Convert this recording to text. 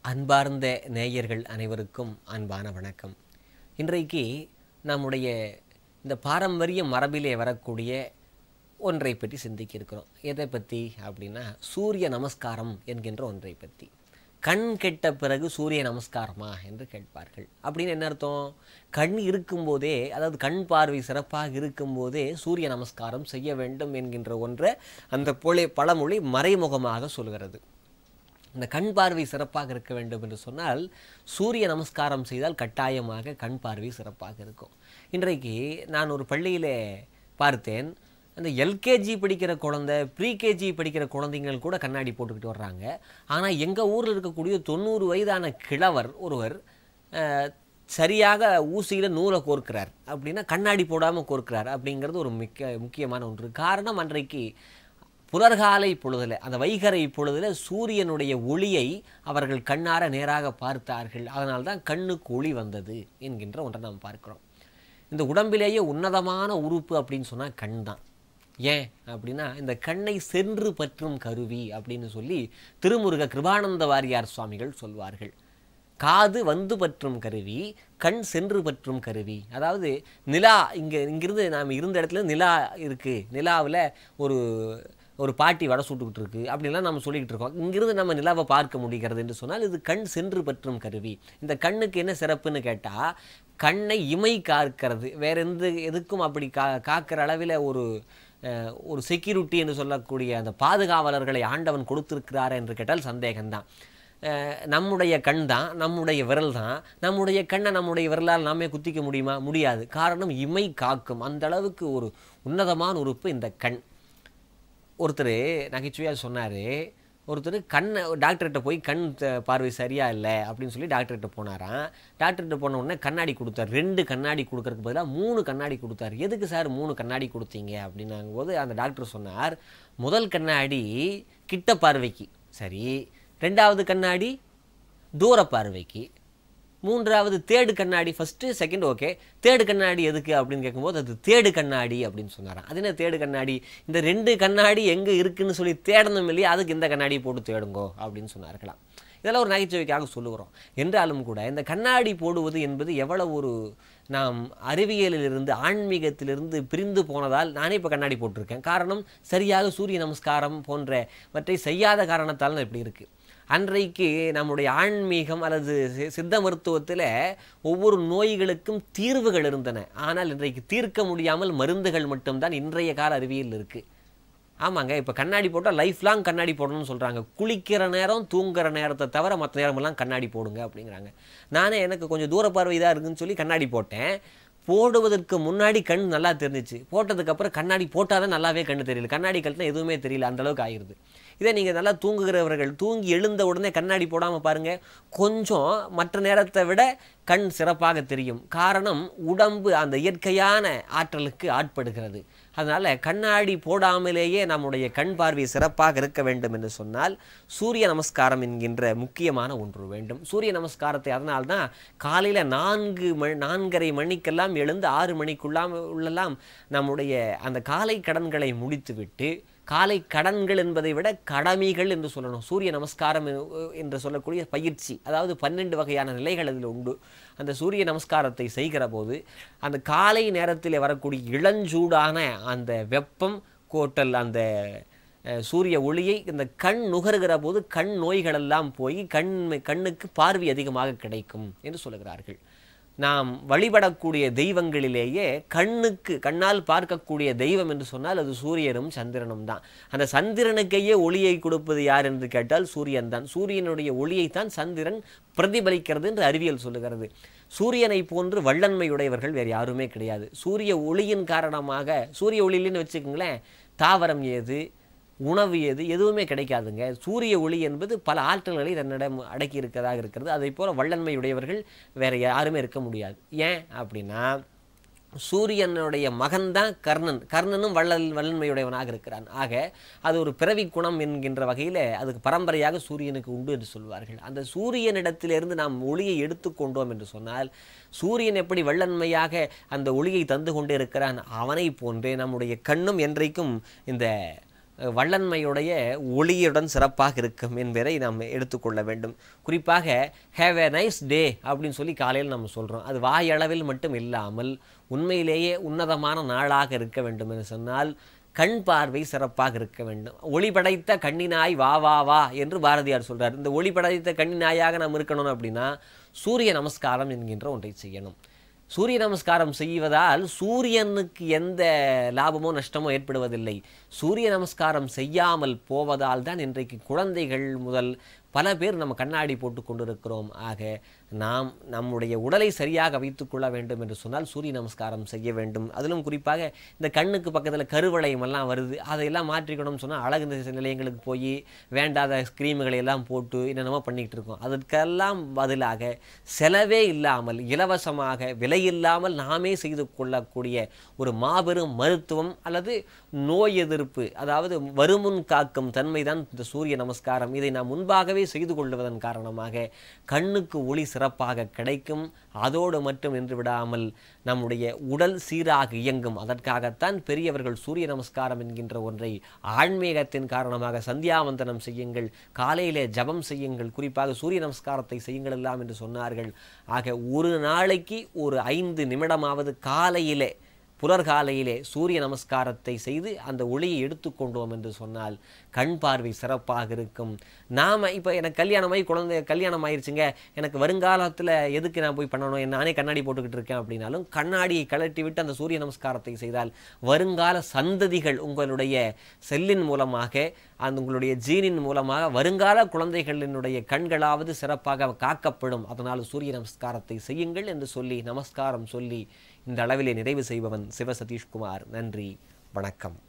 அன்பார்ந்த நேயர்கள் அனைவருக்கும் அன்பான வணக்கம் இன்றைக்கு நம்முடைய இந்த பாரம்பரிய மரபிலே வரக்கூடிய ஒன்றை பற்றி சிந்திக்க இருக்கிறோம் எதை பற்றி அப்படின்னா சூரிய நமஸ்காரம் என்கின்ற ஒன்றை பற்றி கண் கெட்ட பிறகு சூரிய நமஸ்காரமா என்று கேட்பார்கள் அப்படின்னு என்ன அர்த்தம் கண் இருக்கும்போதே அதாவது கண் பார்வை சிறப்பாக இருக்கும்போதே சூரிய நமஸ்காரம் செய்ய வேண்டும் என்கின்ற ஒன்றை அந்த பொழி பழமொழி மறைமுகமாக சொல்கிறது இந்த கண் பார்வை சிறப்பாக இருக்க வேண்டும் என்று சொன்னால் சூரிய நமஸ்காரம் செய்தால் கட்டாயமாக கண் பார்வை சிறப்பாக இருக்கும் இன்றைக்கு நான் ஒரு பள்ளியிலே பார்த்தேன் அந்த எல்கேஜி படிக்கிற குழந்தை ப்ரீகேஜி படிக்கிற குழந்தைங்கள் கூட கண்ணாடி போட்டுக்கிட்டு வர்றாங்க ஆனால் எங்கள் ஊரில் இருக்கக்கூடிய தொண்ணூறு வயதான கிழவர் ஒருவர் அஹ், சரியாக ஊசியில் நூலை கோர்க்கிறார் அப்படின்னா கண்ணாடி போடாமல் கோர்க்கிறார் அப்படிங்கிறது ஒரு மிக்க முக்கியமான ஒன்று காரணம் அன்றைக்கு புலர்காலை பொழுதுல அந்த வைகரை பொழுதுல சூரியனுடைய ஒளியை அவர்கள் கண்ணார நேராக பார்த்தார்கள் அதனால் தான் கண்ணுக்கு ஒளி வந்தது என்கின்ற ஒன்றை நாம் பார்க்கிறோம் இந்த உடம்பிலேயே உன்னதமான உறுப்பு அப்படின்னு சொன்னால் கண் தான் ஏன் அப்படின்னா இந்த கண்ணை சென்று பற்றும் கருவி அப்படின்னு சொல்லி திருமுருக கிருபானந்த வாரியார் சுவாமிகள் சொல்வார்கள் காது வந்து பற்றும் கருவி கண் சென்று பற்றும் கருவி அதாவது நிலா இங்கே இங்கிருந்து நாம் இருந்த இடத்துல நிலா இருக்குது நிலாவில் ஒரு ஒரு பாட்டி வடை சுட்டுக்கிட்டு இருக்கு அப்படிலாம் நம்ம சொல்லிக்கிட்டு இருக்கோம் இங்கிருந்து நம்ம நிலாவை பார்க்க முடிகிறது என்று சொன்னால் இது கண் சென்று பற்றும் கருவி இந்த கண்ணுக்கு என்ன சிறப்புன்னு கேட்டால் கண்ணை இமை காக்கிறது வேற எந்த எதுக்கும் அப்படி கா காக்கிற அளவில் ஒரு அஹ், ஒரு செக்யூரிட்டி என்று சொல்லக்கூடிய அந்த பாதுகாவலர்களை ஆண்டவன் கொடுத்திருக்கிறார் என்று கேட்டால் சந்தேகம்தான் அஹ், நம்முடைய கண் தான் நம்முடைய விரல் தான் நம்முடைய கண்ணை நம்முடைய விரலால் நாமே குத்திக்க முடியுமா முடியாது காரணம் இமை காக்கும் அந்த அளவுக்கு ஒரு உன்னதமான உறுப்பு இந்த கண் ஒருத்தர் நகைச்சுவையாக சொன்னார் ஒருத்தர் கண்ணை டாக்டர்கிட்ட போய் கண் த- பார்வை சரியா இல்லை அப்படின்னு சொல்லி டாக்டர்கிட்ட போனாராம் டாக்டர்கிட்ட போன உடனே கண்ணாடி கொடுத்தார் ரெண்டு கண்ணாடி கொடுக்கறதுக்கு பதிலாக மூணு கண்ணாடி கொடுத்தார் எதுக்கு சார் மூணு கண்ணாடி கொடுத்தீங்க அப்படின்னாங்க போது அந்த டாக்டர் சொன்னார் முதல் கண்ணாடி கிட்ட பார்வைக்கு சரி ரெண்டாவது கண்ணாடி தூர பார்வைக்கு மூன்றாவது தேடு கண்ணாடி ஃபஸ்ட்டு செகண்ட் ஓகே தேடு கண்ணாடி எதுக்கு அப்படின்னு கேட்கும்போது அது தேடு கண்ணாடி அப்படின்னு சொன்னாராம் அது என்ன தேடு கண்ணாடி இந்த ரெண்டு கண்ணாடி எங்கே இருக்குன்னு சொல்லி தேடணும் இல்லையா அதுக்கு இந்த கண்ணாடி போட்டு தேடுங்கோ அப்படின்னு சொன்னார்களாம் இதெல்லாம் ஒரு நகைச்சுவைக்காக சொல்லுகிறோம் என்றாலும் கூட இந்த கண்ணாடி போடுவது என்பது எவ்வளவு ஒரு நாம் அறிவியலிலிருந்து ஆன்மீகத்திலிருந்து பிரிந்து போனதால் நானே இப்போ கண்ணாடி போட்டிருக்கேன் காரணம் சரியாக சூரிய நமஸ்காரம் போன்றவற்றை செய்யாத காரணத்தால் தான் இப்படி இருக்குது அன்றைக்கு நம்முடைய ஆன்மீகம் அல்லது சி- சித்த மருத்துவத்தில் ஒவ்வொரு நோய்களுக்கும் தீர்வுகள் இருந்தன ஆனால் இன்றைக்கு தீர்க்க முடியாமல் மருந்துகள் மட்டும்தான் இன்றைய கால அறிவியல் இருக்குது ஆமாங்க இப்போ கண்ணாடி போட்டால் லைஃப் லாங் கண்ணாடி போடணும்னு சொல்கிறாங்க குளிக்கிற நேரம் தூங்குற நேரத்தை தவிர மற்ற நேரமெல்லாம் கண்ணாடி போடுங்க அப்படிங்கிறாங்க நானே எனக்கு கொஞ்சம் தூர பார்வை இதாக இருக்குன்னு சொல்லி கண்ணாடி போட்டேன் போடுவதற்கு முன்னாடி கண் நல்லா தெரிஞ்சிச்சு போட்டதுக்கப்புறம் கண்ணாடி போட்டால் தான் நல்லாவே கண்ணு தெரியல கண்ணாடி கழட்டினா எதுவுமே தெரியல அந்த அளவுக்கு ஆயிடுது இதே நீங்கள் நல்லா தூங்குகிறவர்கள் தூங்கி எழுந்த உடனே கண்ணாடி போடாமல் பாருங்கள் கொஞ்சம் மற்ற நேரத்தை விட கண் சிறப்பாக தெரியும் காரணம் உடம்பு அந்த இயற்கையான ஆற்றலுக்கு ஆட்படுகிறது அதனால் கண்ணாடி போடாமலேயே நம்முடைய கண் பார்வை சிறப்பாக இருக்க வேண்டும் என்று சொன்னால் சூரிய நமஸ்காரம் என்கின்ற முக்கியமான ஒன்று வேண்டும் சூரிய நமஸ்காரத்தை அதனால்தான் காலையில் நான்கு மணி நான்கரை மணிக்கெல்லாம் எழுந்து ஆறு மணிக்குள்ளாம் உள்ளெல்லாம் நம்முடைய அந்த காலை கடன்களை முடித்துவிட்டு காலை கடன்கள் என்பதை விட கடமைகள் என்று சொல்லணும் சூரிய நமஸ்காரம் எ- என்று சொல்லக்கூடிய பயிற்சி அதாவது பன்னெண்டு வகையான நிலைகள் அதில் உண்டு அந்த சூரிய நமஸ்காரத்தை செய்கிற போது அந்த காலை நேரத்தில் வரக்கூடிய இளஞ்சூடான அந்த வெப்பம் கோட்டல் அந்த அஹ், சூரிய ஒளியை இந்த கண் நுகருகிற போது கண் நோய்களெல்லாம் போய் கண் கண்ணுக்கு பார்வை அதிகமாக கிடைக்கும் என்று சொல்லுகிறார்கள் நாம் வழிபடக்கூடிய தெய்வங்களிலேயே கண்ணுக்கு கண்ணால் பார்க்கக்கூடிய தெய்வம் என்று சொன்னால் அது சூரியனும் சந்திரனும் தான் அந்த சந்திரனுக்கையே ஒளியை கொடுப்பது யார் என்று கேட்டால் சூரியன் தான் சூரியனுடைய ஒளியைத்தான் சந்திரன் பிரதிபலிக்கிறது என்று அறிவியல் சொல்லுகிறது சூரியனை போன்று வல்லன்மையுடையவர்கள் வேறு யாருமே கிடையாது சூரிய ஒளியின் காரணமாக சூரிய ஒளியில்னு வச்சுக்கோங்களேன் தாவரம் ஏது உணவு எது எதுவுமே கிடைக்காதுங்க சூரிய ஒளி என்பது பல ஆற்றல்களை தன்னிடம் அடக்கி இருக்கிறதாக இருக்கிறது அதை போல வல்லன்மையுடையவர்கள் வேற யாருமே இருக்க முடியாது ஏன் அப்படின்னா சூரியனுடைய மகன்தான் கர்ணன் கர்ணனும் வள்ளல் வல்லன்மையுடையவனாக இருக்கிறான் ஆக அது ஒரு பிறவி குணம் என்கின்ற வகையில் அதுக்கு பரம்பரையாக சூரியனுக்கு உண்டு என்று சொல்வார்கள் அந்த சூரியனிடத்திலிருந்து நாம் ஒளியை எடுத்துக்கொண்டோம் என்று சொன்னால் சூரியன் எப்படி வல்லன்மையாக அந்த ஒளியை தந்து கொண்டே இருக்கிறான் அவனை போன்றே நம்முடைய கண்ணும் என்றைக்கும் இந்த அஹ், வள்ளன்மையுடைய ஒளியுடன் சிறப்பாக இருக்கும் என்பதை நாம் எடுத்துக்கொள்ள வேண்டும் குறிப்பாக ஹேவ் a நைஸ் டே அப்படின்னு சொல்லி காலையில் நம்ம சொல்கிறோம் அது வாயளவில் மட்டும் இல்லாமல் உண்மையிலேயே உன்னதமான நாளாக இருக்க வேண்டும் என்று சொன்னால் கண் பார்வை சிறப்பாக இருக்க வேண்டும் ஒளி படைத்த கண்ணினாய் வா வா வா என்று பாரதியார் சொல்றார் இந்த ஒளி படைத்த கண்ணினாயாக நாம் இருக்கணும் அப்படின்னா சூரிய நமஸ்காரம் என்கின்ற ஒன்றை செய்யணும் சூரிய நமஸ்காரம் செய்வதால் சூரியனுக்கு எந்த லாபமோ நஷ்டமோ ஏற்படுவதில்லை சூரிய நமஸ்காரம் செய்யாமல் போவதால் தான் இன்றைக்கு குழந்தைகள் முதல் பல பேர் நம்ம கண்ணாடி போட்டு கொண்டிருக்கிறோம் ஆக நாம் நம்முடைய உடலை சரியாக வைத்துக்கொள்ள வேண்டும் என்று சொன்னால் சூரிய நமஸ்காரம் செய்ய வேண்டும் அதிலும் குறிப்பாக இந்த கண்ணுக்கு பக்கத்தில் கருவளையம் எல்லாம் வருது அதையெல்லாம் மாற்றிக்கணும்னு சொன்னால் அழகு நிலைய- நிலையங்களுக்கு போய் வேண்டாத ஸ்க்ரீம்களை எல்லாம் போட்டு என்னென்னமோ பண்ணிக்கிட்டு இருக்கோம் அதற்கெல்லாம் பதிலாக செலவே இல்லாமல் இலவசமாக விலையில்லாமல் நாமே செய்து கொள்ளக்கூடிய ஒரு மாபெரும் மருத்துவம் அல்லது நோய் எதிர்ப்பு அதாவது வருமுன் காக்கும் தன்மை தான் இந்த சூரிய நமஸ்காரம் இதை நாம் முன்பாகவே செய்து கொள்வதன் காரணமாக கண்ணுக்கு ஒளி சிறப்பாக கிடைக்கும் அதோடு மட்டும் நின்று விடாமல் நம்முடைய உடல் சீராக இயங்கும் அதற்காகத்தான் பெரியவர்கள் சூரிய நமஸ்காரம் என்கின்ற ஒன்றை ஆன்மீகத்தின் காரணமாக சந்தியாவந்தனம் செய்யுங்கள் காலையிலே ஜபம் செய்யுங்கள் குறிப்பாக சூரிய நமஸ்காரத்தை செய்யுங்கள் எல்லாம் என்று சொன்னார்கள் ஆக ஒரு நாளைக்கு ஒரு ஐந்து நிமிடமாவது காலையிலே புலர்காலையிலே சூரிய நமஸ்காரத்தை செய்து அந்த ஒளியை எடுத்துக்கொண்டோம் என்று சொன்னால் கண் பார்வை சிறப்பாக இருக்கும் நாம் இப்போ எனக்கு கல்யாணமாகி குழந்தை கல்யாணம் ஆயிருச்சுங்க எனக்கு வருங்காலத்தில் எதுக்கு நான் போய் பண்ணணும் நானே கண்ணாடி போட்டுக்கிட்டு இருக்கேன் அப்படின்னாலும் கண்ணாடியை கழட்டி விட்டு அந்த சூரிய நமஸ்காரத்தை செய்தால் வருங்கால சந்ததிகள் உங்களுடைய செல்லின் மூலமாக அந்த உங்களுடைய ஜீனின் மூலமாக வருங்கால குழந்தைகளினுடைய கண்களாவது சிறப்பாக காக்கப்படும் அதனால் சூரிய நமஸ்காரத்தை செய்யுங்கள் என்று சொல்லி நமஸ்காரம் சொல்லி இந்த அளவிலே நிறைவு செய்பவன் சிவ சதீஷ்குமார் நன்றி வணக்கம்